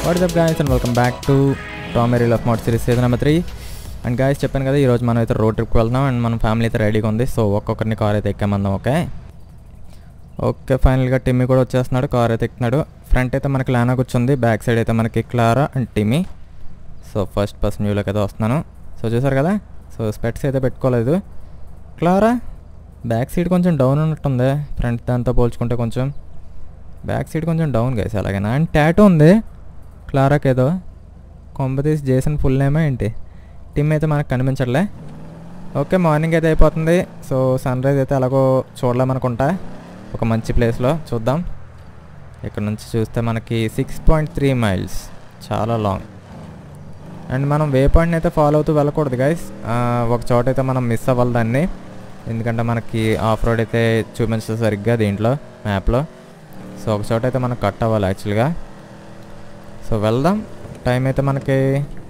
Watts up guys and welcome back to టామెరీ of మోట్ series season number three and guys చెప్పాను కదా ఈరోజు మనం అయితే రోడ్ ట్రిప్కి వెళ్దాం అండ్ మన ఫ్యామిలీ అయితే రెడీగా ఉంది సో ఒక్కొక్కరిని కార్ అయితే ఎక్కామందాం ఓకే ఓకే ఫైనల్గా టిమ్మీ కూడా వచ్చేస్తున్నాడు కార్ అయితే ఎక్కుతున్నాడు ఫ్రంట్ అయితే మనకి లానా కూర్చుంది బ్యాక్ సైడ్ అయితే మనకి Clara and Timmy so first person వ్యూలోకి అయితే వస్తున్నాను సో చూసారు కదా సో స్పెట్స్ అయితే పెట్టుకోలేదు క్లారా బ్యాక్ సీట్ కొంచెం డౌన్ ఉన్నట్టుంది ఫ్రంట్ దాంతో పోల్చుకుంటే కొంచెం బ్యాక్ సీట్ కొంచెం డౌన్ గైస్ అలాగేనా అండ్ టాటూ ఉంది క్లారాకి ఏదో కొంపతీసి చేసిన ఫుల్ నేమా ఏంటి టీమ్ అయితే మనకు కనిపించట్లే ఓకే మార్నింగ్ అయితే అయిపోతుంది సో సన్ రైజ్ అయితే అలాగో చూడలేమనుకుంటా ఒక మంచి ప్లేస్లో చూద్దాం ఇక్కడ నుంచి చూస్తే మనకి సిక్స్ పాయింట్ త్రీ మైల్స్ చాలా లాంగ్ అండ్ మనం వే పాయింట్ని అయితే ఫాలో అవుతూ వెళ్ళకూడదు గైస్ ఒక చోట అయితే మనం మిస్ అవ్వాలి దాన్ని ఎందుకంటే మనకి ఆఫ్ రోడ్ అయితే చూపించదు సరిగ్గా దీంట్లో మ్యాప్లో సో ఒక చోట అయితే మనకు కట్ అవ్వాలి యాక్చువల్గా సో వెళ్దాం టైం అయితే మనకి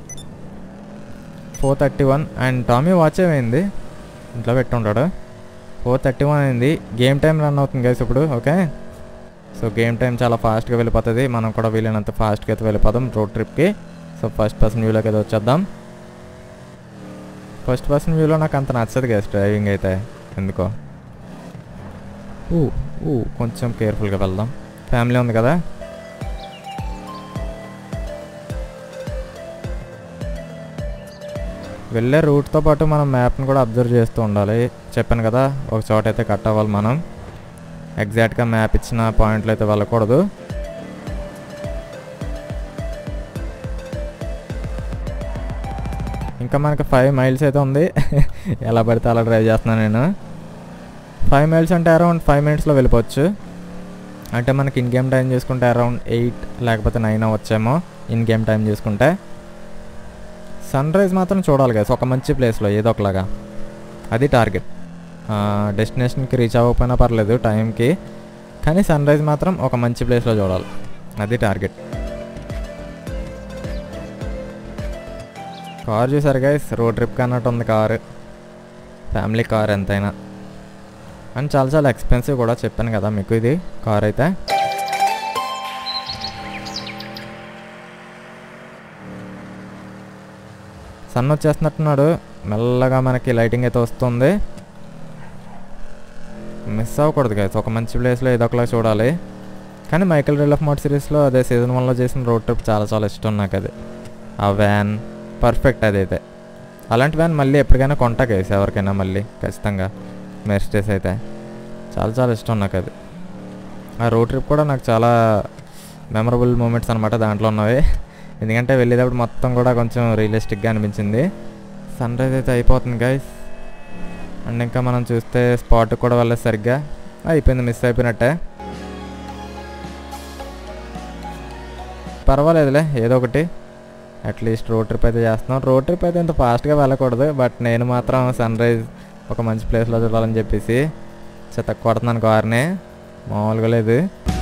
four thirty one and Tommy watch ఏమైంది ఇంట్లో పెట్టుంటాడు ఫోర్ థర్టీ వన్ అయింది గేమ్ టైం రన్ అవుతుంది గైస్ ఇప్పుడు ఓకే సో గేమ్ టైం చాలా ఫాస్ట్గా వెళ్ళిపోతుంది మనం కూడా వీలైనంత ఫాస్ట్గా అయితే వెళ్ళిపోదాం రోడ్ ట్రిప్కి సో ఫస్ట్ పర్సన్ వ్యూలోకి అయితే వచ్చేద్దాం ఫస్ట్ పర్సన్ వ్యూలో నాకు అంత నచ్చదు గైస్ డ్రైవింగ్ అయితే ఎందుకో ఊ ఊ కొంచెం కేర్ఫుల్గా వెళ్దాం ఫ్యామిలీ ఉంది కదా వెళ్ళే రూట్తో పాటు మనం మ్యాప్ని కూడా అబ్జర్వ్ చేస్తూ ఉండాలి చెప్పాను కదా ఒక చోట అయితే కట్ అవ్వాలి మనం ఎగ్జాక్ట్గా మ్యాప్ ఇచ్చిన పాయింట్లు అయితే వెళ్ళకూడదు ఇంకా మనకి ఫైవ్ మైల్స్ అయితే ఉంది ఎలా పడితే అలా డ్రైవ్ చేస్తున్నాను నేను ఫైవ్ మైల్స్ అంటే అరౌండ్ ఫైవ్ మినిట్స్లో వెళ్ళిపోవచ్చు అంటే మనకి ఇన్ గేమ్ టైం చూసుకుంటే అరౌండ్ ఎయిట్ లేకపోతే నైన్ అవ్వచ్చేమో ఇన్ గేమ్ టైం చూసుకుంటే సన్ రైజ్ మాత్రం చూడాలి కదా ఒక మంచి ప్లేస్లో ఏదో ఒకలాగా అది టార్గెట్ డెస్టినేషన్కి రీచ్ అవ్వకపోయినా పర్లేదు టైంకి కానీ సన్ రైజ్ మాత్రం ఒక మంచి ప్లేస్లో చూడాలి అది టార్గెట్ కార్ చూసారు గైస్ రోడ్ ట్రిప్ అన్నట్టు ఉంది కారు ఫ్యామిలీ కార్ ఎంతైనా అండ్ చాలా చాలా ఎక్స్పెన్సివ్ కూడా చెప్పాను కదా మీకు ఇది కార్ అయితే సన్ వచ్చేస్తున్నట్టున్నాడు మెల్లగా మనకి లైటింగ్ అయితే వస్తుంది మిస్ అవ్వకూడదు గైస్ ఒక మంచి ప్లేస్లో ఏదో ఒకలా చూడాలి కానీ మైకల్ రిల్ ఆఫ్ మోట్ సిరీస్లో అదే సీజన్ వన్లో చేసిన రోడ్ ట్రిప్ చాలా చాలా ఇష్టం నాకు అది ఆ వ్యాన్ పర్ఫెక్ట్ అదైతే అలాంటి వ్యాన్ మళ్ళీ ఎప్పటికైనా కొంటా గైస్ ఎవరికైనా మళ్ళీ ఖచ్చితంగా మెర్స్టేస్ అయితే చాలా చాలా ఇష్టం నాకు అది ఆ రోడ్ ట్రిప్ కూడా నాకు చాలా మెమరబుల్ మూమెంట్స్ అనమాట దాంట్లో ఉన్నవి ఎందుకంటే వెళ్ళేటప్పుడు మొత్తం కూడా కొంచెం రియలిస్టిక్గా అనిపించింది సన్ రైజ్ అయితే అయిపోతుంది గైస్ అండ్ ఇంకా మనం చూస్తే స్పాట్ కూడా వెళ్ళలేదు సరిగ్గా అయిపోయింది మిస్ అయిపోయినట్టే పర్వాలేదులే ఏదో ఒకటి అట్లీస్ట్ రోడ్ ట్రిప్ అయితే చేస్తున్నాం రోడ్ ట్రిప్ అయితే ఇంత ఫాస్ట్గా వెళ్ళకూడదు బట్ నేను మాత్రం సన్ రైజ్ ఒక మంచి ప్లేస్లో చూడాలని చెప్పేసి చెత్త కొడుతున్నాను కార్ని మామూలుగా లేదు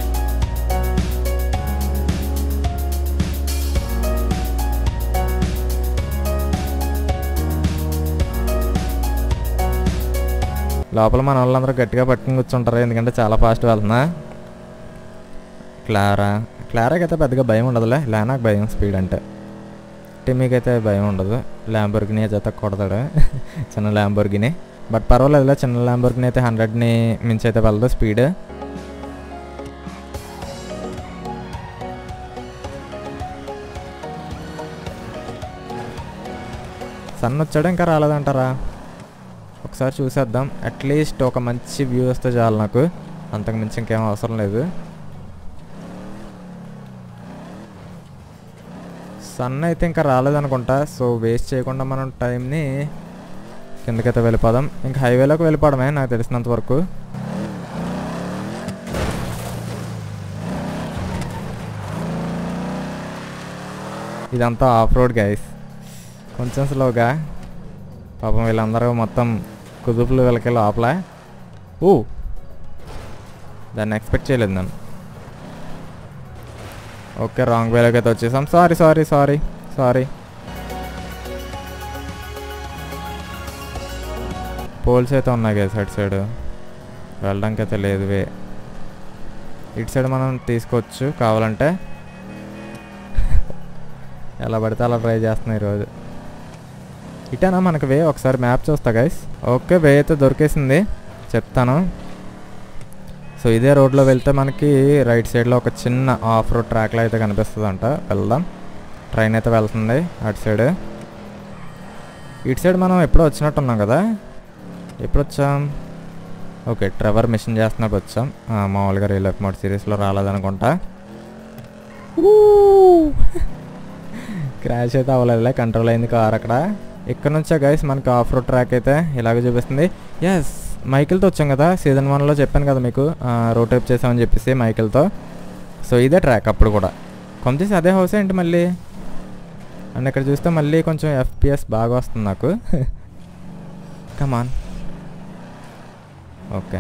లోపల మన వాళ్ళందరూ గట్టిగా పట్టుకుని కూర్చుంటారు ఎందుకంటే చాలా ఫాస్ట్ వెళ్తున్నా క్లారా క్లారాకి అయితే పెద్దగా భయం ఉండదులే లానాకు భయం స్పీడ్ అంటే టిమ్మీకి అయితే భయం ఉండదు ల్యాంబోర్గిని చేత కొడతాడు చిన్న ల్యాంబోర్గిని బట్ పర్వాలేదులే చిన్న ల్యాంబోర్గిని అయితే హండ్రెడ్ని మించి అయితే వెళ్ళదు స్పీడ్ సన్ వచ్చాడు ఇంకా రాలేదంటారా ఒకసారి చూసేద్దాం అట్లీస్ట్ ఒక మంచి వ్యూ వస్తే చాలు నాకు అంతకు మించి ఇంకేం అవసరం లేదు సన్ అయితే ఇంకా రాలేదనుకుంటా సో వేస్ట్ చేయకుండా మనం టైంని కిందకైతే వెళ్ళిపోదాం ఇంకా హైవేలోకి వెళ్ళిపోవడమే నాకు తెలిసినంత వరకు ఇదంతా ఆఫ్ రోడ్ గైస్ కొంచెం స్లోగా పాపం వీళ్ళందరూ మొత్తం కుదుపులు వీళ్ళకి లోపల ఊ దాన్ని ఎక్స్పెక్ట్ చేయలేదు నేను ఓకే రాంగ్ వేలోకి అయితే వచ్చేసాం sorry sorry sorry sorry poles అయితే ఉన్నాయి కదా సైడ్ సైడ్ వెళ్ళడానికి అయితే లేదు వే ఇటు సైడ్ మనం తీసుకోవచ్చు కావాలంటే ఎలా పడితే అలా ట్రై చేస్తున్నాయి ఈరోజు ఇటేనా మనకు వే ఒకసారి మ్యాప్ చూస్తా గైస్ ఓకే వే అయితే దొరికేసింది చెప్తాను సో ఇదే రోడ్లో వెళ్తే మనకి రైట్ సైడ్లో ఒక చిన్న ఆఫ్ రోడ్ ట్రాక్లో అయితే కనిపిస్తుంది అంట వెళ్దాం ట్రైన్ అయితే వెళ్తుంది అటు సైడ్ ఇటు సైడ్ మనం ఎప్పుడో వచ్చినట్టున్నాం కదా ఎప్పుడు వచ్చాం ఓకే ట్రెవర్ మిషన్ చేస్తున్నప్పుడు వచ్చాం ఆ, మామూలుగా రియల్ ఎఫ్ మోడ్ సిరీస్లో రాలేదనుకుంటా క్రాష్ అయితే అవ్వలేదులే కంట్రోల్ అయింది కార్ అక్కడ ఇక్కడ నుంచే గైస్ మనకి ఆఫ్ రోడ్ ట్రాక్ అయితే ఇలాగ చూపిస్తుంది ఎస్ మైకిల్తో వచ్చాం కదా సీజన్ వన్లో చెప్పాను కదా మీకు రోడ్ ట్రిప్ చేసామని చెప్పేసి మైకిల్తో సో ఇదే ట్రాక్ అప్పుడు కూడా కొంచెం అదే హౌస్ ఏంటి మళ్ళీ అండ్ ఇక్కడ చూస్తే మళ్ళీ కొంచెం ఎఫ్పిఎస్ బాగా వస్తుంది నాకు కమాన్ ఓకే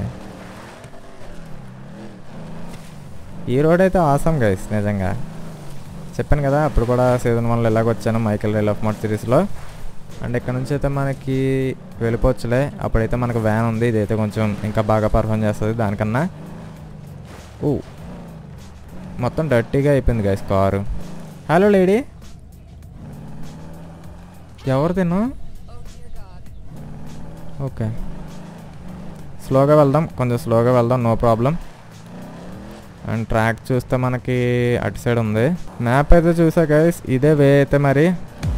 ఈ రోడ్ అయితే ఆసాం గైస్ నిజంగా చెప్పాను కదా అప్పుడు కూడా సీజన్ వన్లో ఎలాగ వచ్చాను మైకిల్ రైల్ ఆఫ్ మోట్ సిరీస్లో అండ్ ఇక్కడ నుంచి అయితే మనకి వెళ్ళిపోవచ్చులే అప్పుడైతే మనకు వ్యాన్ ఉంది ఇదైతే కొంచెం ఇంకా బాగా పర్ఫామ్ చేస్తుంది దానికన్నా ఓ మొత్తం డర్టీగా అయిపోయింది గైస్ కారు హలో లేడీ ఎవరు తిను ఓకే స్లోగా వెళ్దాం కొంచెం స్లోగా వెళ్దాం నో ప్రాబ్లం అండ్ ట్రాక్ చూస్తే మనకి అటు సైడ్ ఉంది మ్యాప్ అయితే చూసా గైస్ ఇదే వే అయితే మరి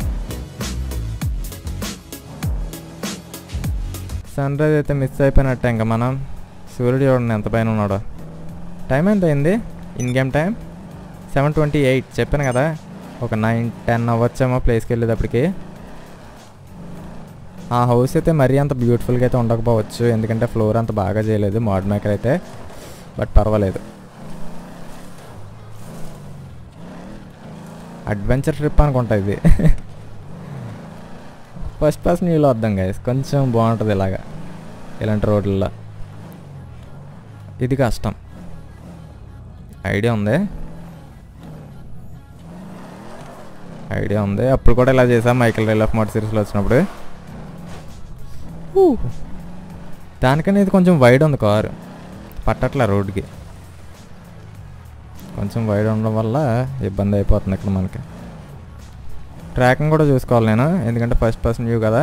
సన్ రైజ్ అయితే మిస్ అయిపోయినట్టే ఇంకా మనం సూర్యుడు చూడండి ఎంత పైన ఉన్నాడో టైం ఎంత అయింది in game time seven twenty eight చెప్పాను కదా ఒక నైన్ టెన్ అవ్వచ్చేమో ప్లేస్కి వెళ్ళేటప్పటికి ఆ హౌస్ అయితే మరీ అంత బ్యూటిఫుల్గా అయితే ఉండకపోవచ్చు ఎందుకంటే ఫ్లోర్ అంత బాగా చేయలేదు మోడ్ మేకర్ అయితే బట్ పర్వాలేదు అడ్వెంచర్ ట్రిప్ అనుకుంటా ఇది ఫస్ట్ పర్సన్ వ్యూలో వద్దాం గైస్ కొంచెం బాగుంటుంది ఇలాగా ఇలాంటి రోడ్లలో ఇది కష్టం ఐడియా ఉంది ఐడియా ఉంది అప్పుడు కూడా ఇలా చేసాం మైకిల్ రైల్ ఆఫ్ మోటర్ సిరీస్లో వచ్చినప్పుడు ఊ. దానికన్నా ఇది కొంచెం వైడ్ ఉంది కారు పట్టట్లే రోడ్కి కొంచెం వైడ్ ఉండడం వల్ల ఇబ్బంది అయిపోతుంది ఇక్కడ మనకి ట్రాకింగ్ కూడా చూసుకోవాలి నేను ఎందుకంటే ఫస్ట్ పర్సన్ వ్యూ కదా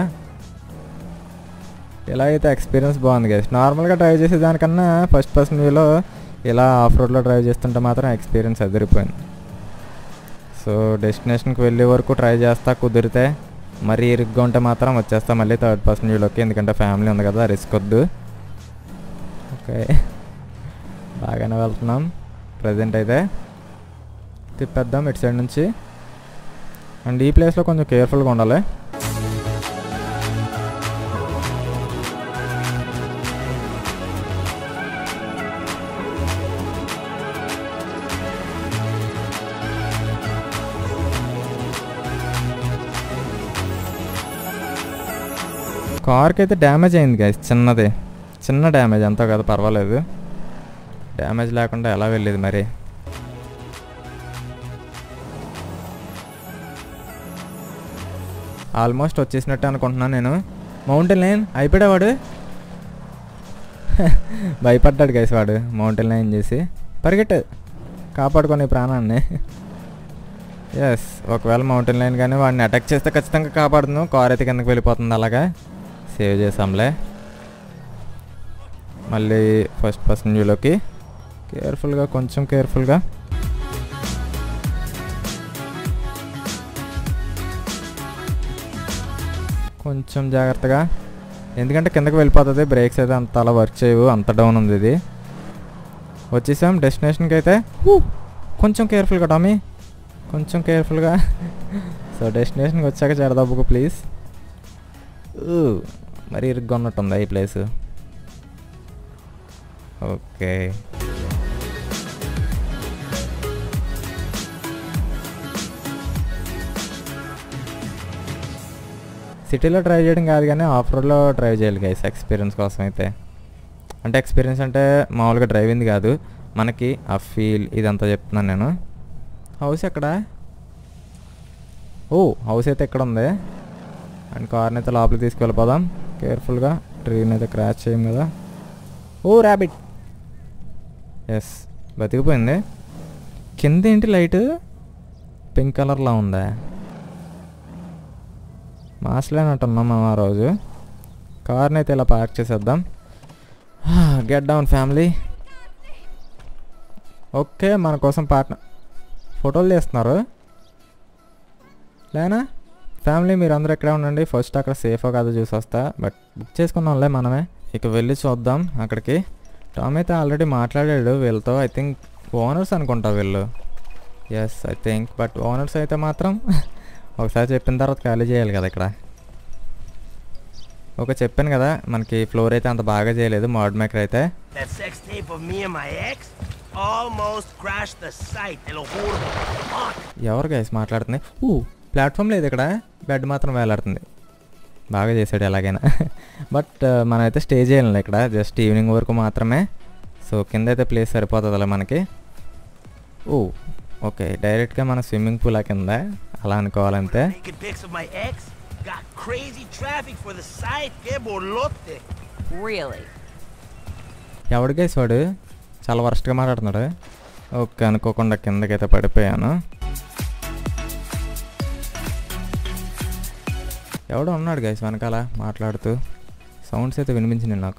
ఇలా అయితే ఎక్స్పీరియన్స్ బాగుంది గైస్ నార్మల్గా డ్రైవ్ చేసే దానికన్నా ఫస్ట్ పర్సన్ వ్యూలో ఇలా ఆఫ్ రోడ్లో డ్రైవ్ చేస్తుంటే మాత్రం ఎక్స్పీరియన్స్ అదిరిపోయింది సో డెస్టినేషన్కి వెళ్ళే వరకు ట్రై చేస్తా కుదిరితే మరీ ఇరుగ్గా ఉంటే మాత్రం వచ్చేస్తా మళ్ళీ థర్డ్ పర్సన్ వ్యూలోకి ఎందుకంటే ఫ్యామిలీ ఉంది కదా రిస్క్ వద్దు ఓకే బాగానే వెళ్తున్నాం ప్రజెంట్ అయితే తిప్పేద్దాం ఇటు సైడ్ నుంచి అండ్ ఈ ప్లేస్లో కొంచెం కేర్ఫుల్గా ఉండాలి కార్కి అయితే డ్యామేజ్ అయింది గైస్ చిన్నది చిన్న డ్యామేజ్ అంతా కదా పర్వాలేదు డ్యామేజ్ లేకుండా ఎలా వెళ్ళేది మరి ఆల్మోస్ట్ వచ్చేసినట్టు అనుకుంటున్నాను నేను మౌంటైన్ లైన్ అయిపోయాడు భయపడ్డాడు గైస్ వాడు మౌంటైన్ లైన్ చేసి పరిగెట్టు కాపాడుకొని ప్రాణాన్ని ఎస్ ఒకవేళ మౌంటైన్ లైన్ కానీ వాడిని అటాక్ చేస్తే ఖచ్చితంగా కాపాడుతున్నాం కార్ అయితే కిందకి వెళ్ళిపోతుంది అలాగా సేవ్ చేసాంలే మళ్ళీ ఫస్ట్ పర్సన్ వ్యూలోకి కేర్ఫుల్గా కొంచెం కేర్ఫుల్గా కొంచెం జాగ్రత్తగా ఎందుకంటే కిందకి వెళ్ళిపోతుంది బ్రేక్స్ అయితే అంత అలా వర్క్ చేయవు అంత డౌన్ ఉంది ఇది వచ్చేసాం డెస్టినేషన్కి అయితే హూ, కొంచెం కేర్ఫుల్గా టామీ కొంచెం కేర్ఫుల్గా సో డెస్టినేషన్కి వచ్చాక చెడదబ్బుకు ప్లీజ్ ఊ, మరీ ఇరుగ్గా ఉన్నట్టుందా ఈ ప్లేస్ ఓకే సిటీలో డ్రైవ్ చేయడం కాదు కానీ ఆఫ్ రోడ్లో డ్రైవ్ చేయాలి గైస్ ఎక్స్పీరియన్స్ కోసం అయితే అంటే ఎక్స్పీరియన్స్ అంటే మామూలుగా డ్రైవింగ్ కాదు మనకి ఆ ఫీల్ ఇదంతా చెప్తున్నాను నేను హౌస్ ఎక్కడ ఓ హౌస్ అయితే ఎక్కడ ఉంది అండ్ కార్ని అయితే లోపలికి తీసుకెళ్ళిపోదాం కేర్ఫుల్గా ట్రైన్ అయితే క్రాష్ చేయం కదా ఓ ర్యాబిట్ ఎస్ బతికిపోయింది కింద ఏంటి లైట్ పింక్ కలర్లో ఉందా మాస్లేనట్టున్నాం మనం ఆ రోజు కార్ని అయితే ఇలా పార్క్ చేసేద్దాం గెట్ డౌన్ ఫ్యామిలీ ఓకే మన కోసం పార్ట్నర్ ఫోటోలు తీస్తున్నారు లేనా ఫ్యామిలీ మీరు అందరూ ఇక్కడే ఉండండి ఫస్ట్ అక్కడ సేఫో కాదో చూసి వస్తా బట్ బుక్ చేసుకున్నాంలే మనమే ఇక వెళ్ళి చూద్దాం అక్కడికి టామ్ అయితే ఆల్రెడీ మాట్లాడాడు వీళ్ళతో ఐ థింక్ ఓనర్స్ అనుకుంటా వీళ్ళు yes I think but owners అయితే మాత్రం ఒకసారి చెప్పిన తర్వాత ఖాళీ చేయాలి కదా ఇక్కడ ఓకే చెప్పాను కదా మనకి ఫ్లోర్ అయితే అంత బాగా చేయలేదు మోడ్ మేకర్ అయితే That sex tape of me and my ex almost crashed the site. Te lo juro. Fuck. ఎవరు గైస్ మాట్లాడుతుంది ఊ ప్లాట్ఫామ్ లేదు ఇక్కడ బెడ్ మాత్రం వేలాడుతుంది బాగా చేశాడు ఎలాగైనా బట్ మనమైతే స్టే చేయాలి ఇక్కడ జస్ట్ ఈవినింగ్ వరకు మాత్రమే సో కింద అయితే ప్లేస్ సరిపోతుందిలే మనకి ఓ ఓకే డైరెక్ట్గా మన స్విమ్మింగ్ పూల్ ఆ కింద అలా అనుకోవాలంతే Naked pics of my ex. Got crazy traffic for the site. Que bolote. Really? ఎవడు గైస్ వాడు చాలా వరస్ట్గా మాట్లాడుతున్నాడు ఓకే అనుకోకుండా కిందకైతే పడిపోయాను ఎవడో ఉన్నాడు గైస్ వెనకాల మాట్లాడుతూ సౌండ్స్ అయితే వినిపించింది నాకు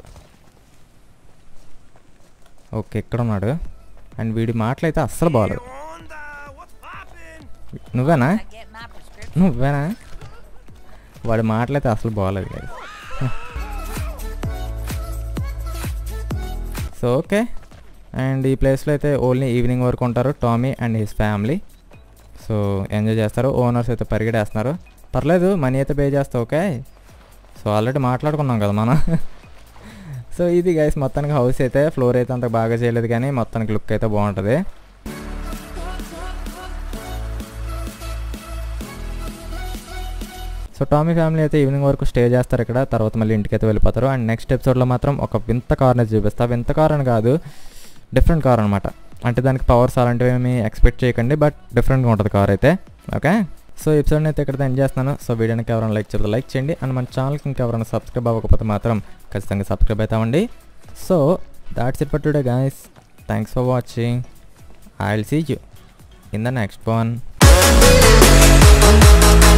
ఓకే ఇక్కడ ఉన్నాడు అండ్ వీడి మాటలు అయితే అస్సలు బాగలేదు ¿Qué onda? What's poppin'? నువ్వేనా I get my prescription. నువ్వేనా వాడి మాటలు అయితే అసలు బాగలేదు గైస్ సో ఓకే అండ్ ఈ ప్లేస్లో అయితే ఓన్లీ ఈవినింగ్ వరకు ఉంటారు Tommy and his family so enjoy చేస్తారు ఓనర్స్ అయితే పరిగెడేస్తున్నారు పర్లేదు మనీ అయితే పే చేస్తా ఓకే సో ఆల్రెడీ మాట్లాడుకున్నాం కదా మనం సో ఇది గైస్ మొత్తానికి హౌస్ అయితే ఫ్లోర్ అయితే అంత బాగా చేయలేదు కానీ మొత్తానికి లుక్ అయితే బాగుంటుంది సో టామీ ఫ్యామిలీ అయితే ఈవినింగ్ వరకు స్టే చేస్తారు ఇక్కడ తర్వాత మళ్ళీ ఇంటికి అయితే వెళ్ళిపోతారు అండ్ నెక్స్ట్ ఎపిసోడ్లో మాత్రం ఒక వింత కార్ని చూపిస్తా వింత కార్ అని కాదు డిఫరెంట్ కార్ అనమాట అంటే దానికి పవర్స్ అలాంటివి ఏమి ఎక్స్పెక్ట్ చేయకండి బట్ డిఫరెంట్గా ఉంటుంది కార్ అయితే ఓకే సో ఎపిసోడ్ని అయితే ఇక్కడ ఎండ్ చేస్తున్నాను సో వీడియోకి ఎవరైనా లైక్ చెప్తే లైక్ చేయండి అండ్ మన ఛానల్కి ఇంకా ఎవరైనా సబ్స్క్రైబ్ అవ్వకపోతే మాత్రం ఖచ్చితంగా సబ్స్క్రైబ్ అవుతామండి so that's it for today guys thanks for watching I will see you in the next one